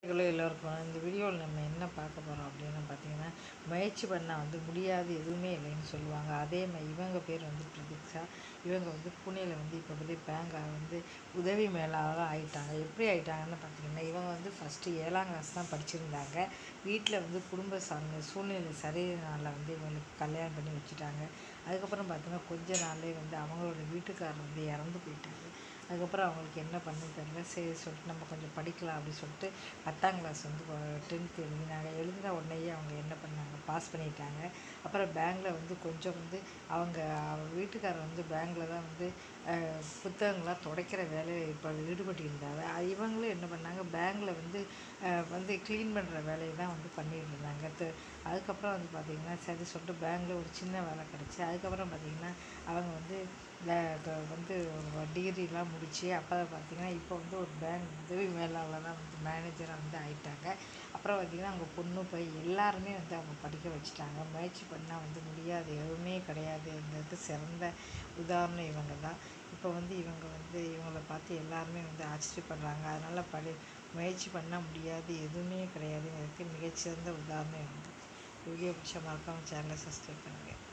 hello எல்லோருக்கும் இந்த வீடியோவில் நம்ம என்ன பார்க்க போகிறோம் அப்படின்னு பார்த்தீங்கன்னா முயற்சி பண்ணால் வந்து முடியாது எதுவுமே இல்லைன்னு சொல்லுவாங்க அதே மாதிரி இவங்க பேர் வந்து பிரதீக்ஷா இவங்க வந்து புனேல வந்து இப்போ வந்து பேங்க் வந்து உதவி மேலாளராக ஆயிட்டாங்க எப்படி ஆயிட்டாங்கன்னு பார்த்தீங்கன்னா இவங்க வந்து ஃபஸ்ட்டு ஏழாம் கிளாஸ் தான் படிச்சிருந்தாங்க வீட்டில் வந்து குடும்ப சார்ந்த சூழ்நிலை சரியினால வந்து இவங்களுக்கு கல்யாணம் பண்ணி வச்சுட்டாங்க அதுக்கப்புறம் பார்த்தீங்கன்னா கொஞ்ச நாள்லேயே வந்து அவங்களோட வீட்டுக்காரர் வந்து இறந்து போயிட்டாங்க அதுக்கப்புறம் அவங்களுக்கு என்ன பண்ணுன்னு தெரில சரி சொல்லிட்டு நம்ம கொஞ்சம் படிக்கலாம் அப்படின்னு சொல்லிட்டு பத்தாம் கிளாஸ் வந்து டென்த்து எழுதினாங்க எழுதின உடனேயே அவங்க என்ன பண்ணாங்க பாஸ் பண்ணிட்டாங்க அப்புறம் பேங்கில் வந்து கொஞ்சம் வந்து அவங்க வீட்டுக்காரர் வந்து பேங்கில் தான் வந்து அஹ், புத்தகங்கள்லாம் துடைக்கிற வேலையில் இப்போ ஈடுபட்டு இருந்தாங்க அது இவங்களும் என்ன பண்ணாங்க பேங்கில் வந்து அஹ், வந்து க்ளீன் பண்ணுற வேலையை தான் வந்து பண்ணிட்டு இருந்தாங்க து- அதுக்கப்புறம் வந்து பார்த்திங்கன்னா சரி சொல்லிட்டு பேங்கில் ஒரு சின்ன வேலை கிடச்சி அதுக்கப்புறம் பார்த்திங்கன்னா அவங்க வந்து வே- க- வந்து டிகிரிலாம் முடித்து அப்போ பார்த்திங்கன்னா இப்போ வந்து ஒரு பேங்க் உதவி மேலாளராக வந்து மேனேஜராக வந்து ஆயிட்டாங்க அப்புறம் பார்த்திங்கன்னா அவங்க பொண்ணு போய் எல்லாருமே வந்து அவங்க படிக்க வச்சுட்டாங்க முயற்சி பண்ணால் வந்து முடியாது எதுவுமே கிடையாதுங்கிறது சிறந்த உதாரணம் இவங்க தான் இப்போ வந்து இவங்க வந்து இவங்கள பார்த்து எல்லாருமே வந்து ஆச்சரியப்படுறாங்க அதனால் படி முயற்சி பண்ணால் முடியாது எதுவுமே கிடையாதுங்கிறதுக்கு மிகச்சிறந்த உதாரணம் இவங்க வீடியோ பிடிச்ச மறக்காமல் சேனலை சப்ஸ்கிரைப் பண்ணுங்கள்